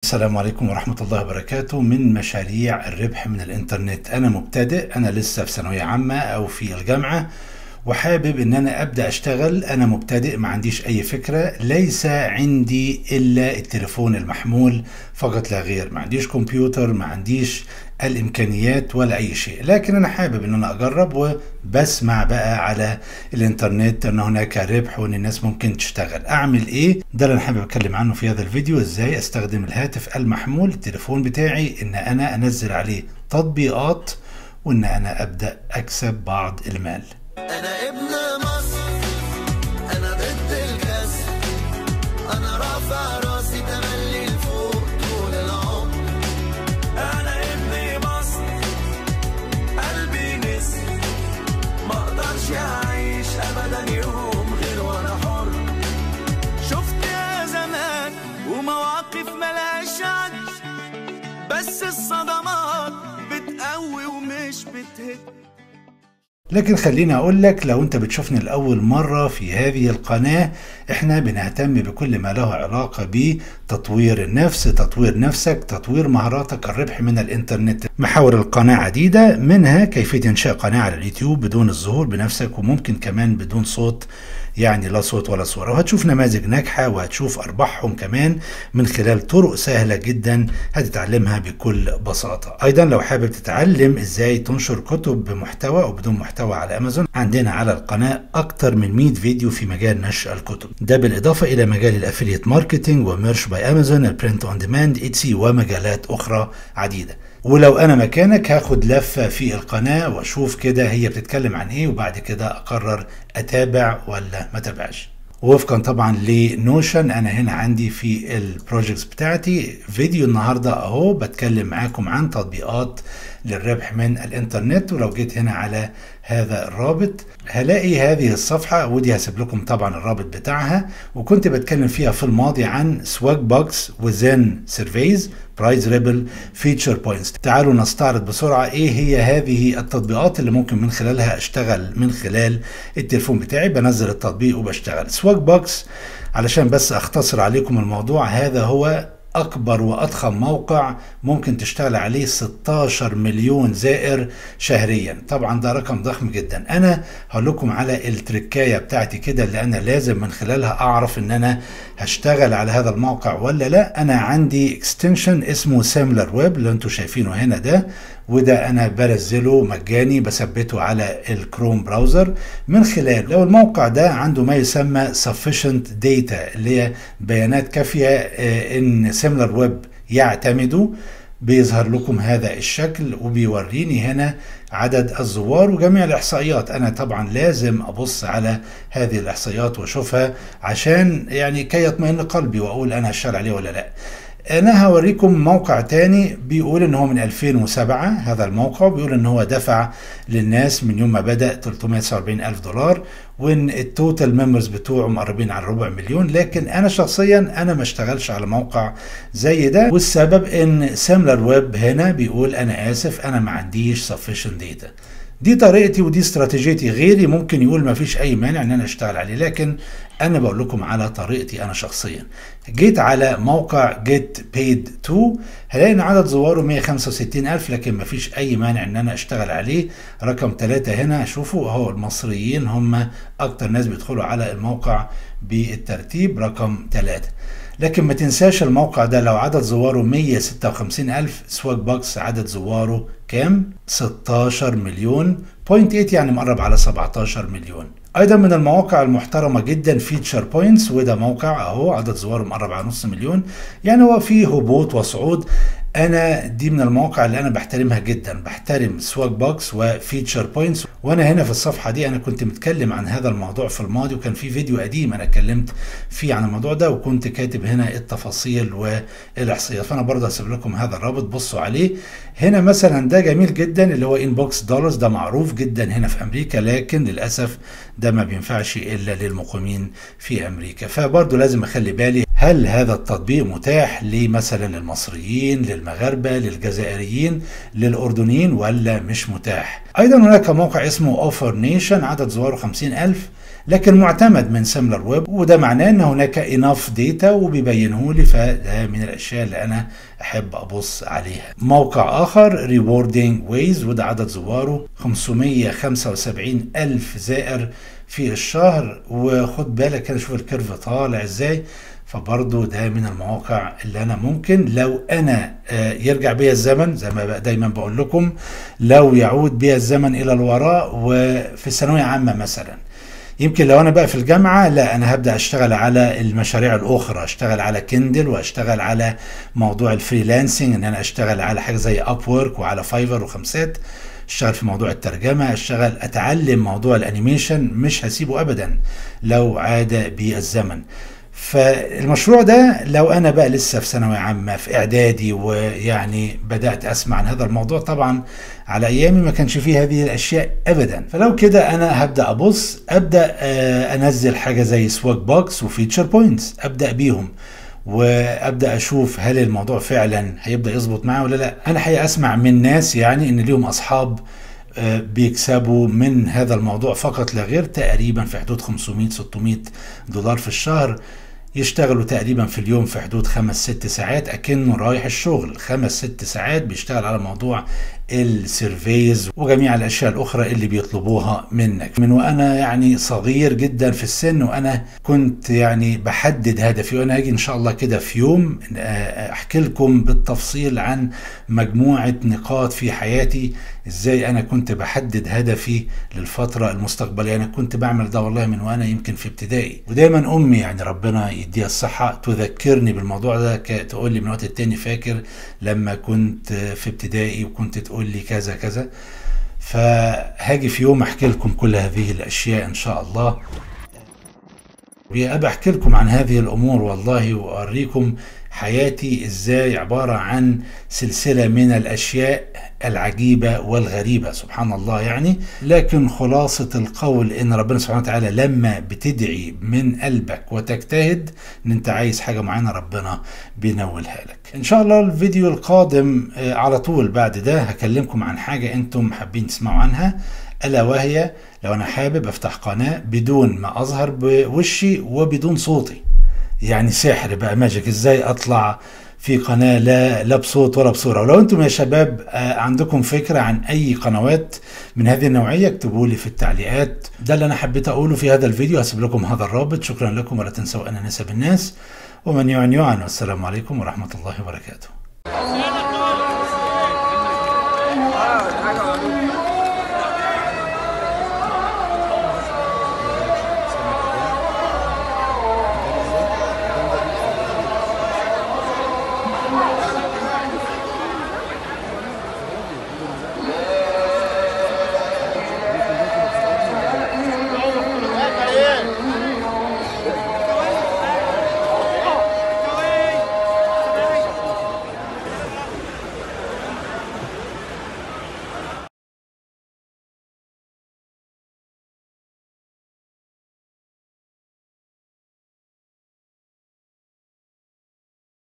السلام عليكم ورحمة الله وبركاته من مشاريع الربح من الإنترنت أنا مبتدئ أنا لسه في ثانوية عامة أو في الجامعة وحابب ان انا ابدا اشتغل انا مبتدئ ما عنديش اي فكره ليس عندي الا التليفون المحمول فقط لا غير ما عنديش كمبيوتر ما عنديش الامكانيات ولا اي شيء لكن انا حابب ان انا اجرب وبسمع بقى على الانترنت ان هناك ربح وان الناس ممكن تشتغل اعمل ايه ده اللي انا حابب اتكلم عنه في هذا الفيديو ازاي استخدم الهاتف المحمول التليفون بتاعي ان انا انزل عليه تطبيقات وان انا ابدا اكسب بعض المال انا ابن مصر انا ضد الكسر انا رافع راسي تملي لفوق طول العمر انا ابن مصر قلبي نسر ما اقدرش اعيش ابدا يوم غير وانا حر شفت يا زمان ومواقف ملهاش عد بس الصدمات بتقوي ومش بتهد لكن خليني اقول لك لو انت بتشوفني لاول مره في هذه القناه احنا بنهتم بكل ما له علاقه بتطوير النفس تطوير نفسك تطوير مهاراتك الربح من الانترنت محاور القناه عديده منها كيفيه انشاء قناه على اليوتيوب بدون الظهور بنفسك وممكن كمان بدون صوت يعني لا صوت ولا صورة وهتشوف نماذج ناجحة وهتشوف أرباحهم كمان من خلال طرق سهلة جدا هتتعلمها بكل بساطة أيضا لو حابب تتعلم إزاي تنشر كتب بمحتوى أو بدون محتوى على أمازون عندنا على القناة أكتر من 100 فيديو في مجال نشر الكتب ده بالإضافة إلى مجال الأفليت ماركتينج وميرش باي أمازون البرنت أون ديماند إتسي ومجالات أخرى عديدة ولو انا مكانك هاخد لفة في القناة واشوف كده هي بتتكلم عن ايه وبعد كده اقرر اتابع ولا ما تابعش وفقا طبعا لنوشن انا هنا عندي في البروجكتس بتاعتي فيديو النهارده اهو بتكلم معاكم عن تطبيقات للربح من الانترنت ولو جيت هنا على هذا الرابط هلاقي هذه الصفحة ودي هسيب لكم طبعا الرابط بتاعها وكنت بتكلم فيها في الماضي عن سواج بوكس وزين سيرفيز برايز ريبل فيتشر بوينتس تعالوا نستعرض بسرعة ايه هي هذه التطبيقات اللي ممكن من خلالها اشتغل من خلال التليفون بتاعي بنزل التطبيق وبشتغل سواج بوكس علشان بس اختصر عليكم الموضوع هذا هو أكبر وأضخم موقع ممكن تشتغل عليه 16 مليون زائر شهريا طبعا ده رقم ضخم جدا أنا هقول لكم على التركاية بتاعتي كده اللي أنا لازم من خلالها أعرف إن أنا هشتغل على هذا الموقع ولا لا أنا عندي اكستنشن اسمه سيملر ويب اللي انتوا شايفينه هنا ده وده انا بنزله مجاني بثبته على الكروم براوزر من خلال لو الموقع ده عنده ما يسمى sufficient data اللي هي بيانات كافيه ان سيملر ويب يعتمدوا بيظهر لكم هذا الشكل وبيوريني هنا عدد الزوار وجميع الاحصائيات انا طبعا لازم ابص على هذه الاحصائيات واشوفها عشان يعني كي يطمئن قلبي واقول انا هشتغل عليه ولا لا انا هوريكم موقع تاني بيقول ان هو من 2007 هذا الموقع بيقول ان هو دفع للناس من يوم ما بدا 347 الف دولار وان التوتال ممبرز بتوعه مقربين على ربع مليون لكن انا شخصيا انا ما اشتغلش على موقع زي ده والسبب ان سيملر ويب هنا بيقول انا اسف انا ما عنديش sufficient data دي طريقتي ودي استراتيجيتي غيري ممكن يقول ما فيش اي مانع ان انا اشتغل عليه لكن انا بقول لكم على طريقتي انا شخصيا جيت على موقع جيت بيد 2 هلاقي ان عدد زواره 165 الف لكن ما فيش اي مانع ان انا اشتغل عليه رقم ثلاثة هنا شوفوا اهو المصريين هم اكتر ناس بيدخلوا على الموقع بالترتيب رقم ثلاثة لكن ما تنساش الموقع ده لو عدد زواره 156 ألف سواج بوكس عدد زواره كام؟ 16 مليون بوينت 8 يعني مقرب على 17 مليون ايضا من المواقع المحترمه جدا فيتشر بوينتس وده موقع اهو عدد زواره مقرب على نص مليون يعني هو فيه هبوط وصعود انا دي من المواقع اللي انا بحترمها جدا بحترم سواج بوكس وفيتشر بوينتس وانا هنا في الصفحه دي انا كنت متكلم عن هذا الموضوع في الماضي وكان في فيديو قديم انا اتكلمت فيه عن الموضوع ده وكنت كاتب هنا التفاصيل والاحصائيات فانا برضه هسيب لكم هذا الرابط بصوا عليه هنا مثلا ده جميل جدا اللي هو انبوكس دولارز ده معروف جدا هنا في امريكا لكن للاسف ده ما بينفعش الا للمقيمين في امريكا فبرضه لازم اخلي بالي هل هذا التطبيق متاح لمثلا للمصريين للمغاربة للجزائريين للأردنيين ولا مش متاح أيضا هناك موقع اسمه أوفر نيشن عدد زواره 50 ألف لكن معتمد من سيملر ويب وده معناه ان هناك اناف ديتا وبيبينه لي فده من الاشياء اللي انا احب ابص عليها موقع اخر ريوردينج ويز وده عدد زواره 575 الف زائر في الشهر وخد بالك كده شوف الكيرف طالع ازاي فبرضه ده من المواقع اللي انا ممكن لو انا آه، يرجع بيا الزمن زي ما بقى دايما بقول لكم لو يعود بيا الزمن الى الوراء وفي الثانويه عامه مثلا يمكن لو انا بقى في الجامعه لا انا هبدا اشتغل على المشاريع الاخرى اشتغل على كندل واشتغل على موضوع الفريلانسنج ان انا اشتغل على حاجه زي اب وورك وعلى فايفر وخمسات اشتغل في موضوع الترجمه اشتغل اتعلم موضوع الانيميشن مش هسيبه ابدا لو عاد بي الزمن فالمشروع ده لو انا بقى لسه في ثانويه عامه في اعدادي ويعني بدات اسمع عن هذا الموضوع طبعا على ايامي ما كانش فيه هذه الاشياء ابدا فلو كده انا هبدا ابص ابدا آه، انزل حاجه زي سواك بوكس وفيتشر بوينتس ابدا بيهم وابدا اشوف هل الموضوع فعلا هيبدا يظبط معايا ولا لا انا حقيقه اسمع من ناس يعني ان ليهم اصحاب آه، بيكسبوا من هذا الموضوع فقط لا غير تقريبا في حدود 500 600 دولار في الشهر يشتغلوا تقريبا في اليوم في حدود خمس ست ساعات اكنه رايح الشغل خمس ست ساعات بيشتغل على موضوع السيرفيز وجميع الاشياء الاخرى اللي بيطلبوها منك من وانا يعني صغير جدا في السن وانا كنت يعني بحدد هدفي وانا هاجي ان شاء الله كده في يوم آه، احكي لكم بالتفصيل عن مجموعه نقاط في حياتي ازاي انا كنت بحدد هدفي للفتره المستقبليه انا كنت بعمل ده والله من وانا يمكن في ابتدائي ودايما امي يعني ربنا يديها الصحه تذكرني بالموضوع ده ك- تقول لي من وقت التاني فاكر لما كنت في ابتدائي وكنت تقول لي كذا كذا فهاجي في يوم احكي لكم كل هذه الاشياء ان شاء الله ابى احكي لكم عن هذه الامور والله واوريكم حياتي ازاي عباره عن سلسله من الاشياء العجيبه والغريبه سبحان الله يعني لكن خلاصه القول ان ربنا سبحانه وتعالى لما بتدعي من قلبك وتجتهد ان انت عايز حاجه معينه ربنا بينولها لك ان شاء الله الفيديو القادم آه، على طول بعد ده هكلمكم عن حاجه انتم حابين تسمعوا عنها الا وهي لو انا حابب افتح قناه بدون ما اظهر بوشي وبدون صوتي يعني سحر بقى ماجيك ازاي اطلع في قناه لا لا بصوت ولا بصوره ولو انتم يا شباب آه، عندكم فكره عن اي قنوات من هذه النوعيه اكتبوا لي في التعليقات ده اللي انا حبيت اقوله في هذا الفيديو هسيب لكم هذا الرابط شكرا لكم ولا تنسوا ان نسب الناس ومن يعن يعن والسلام عليكم ورحمه الله وبركاته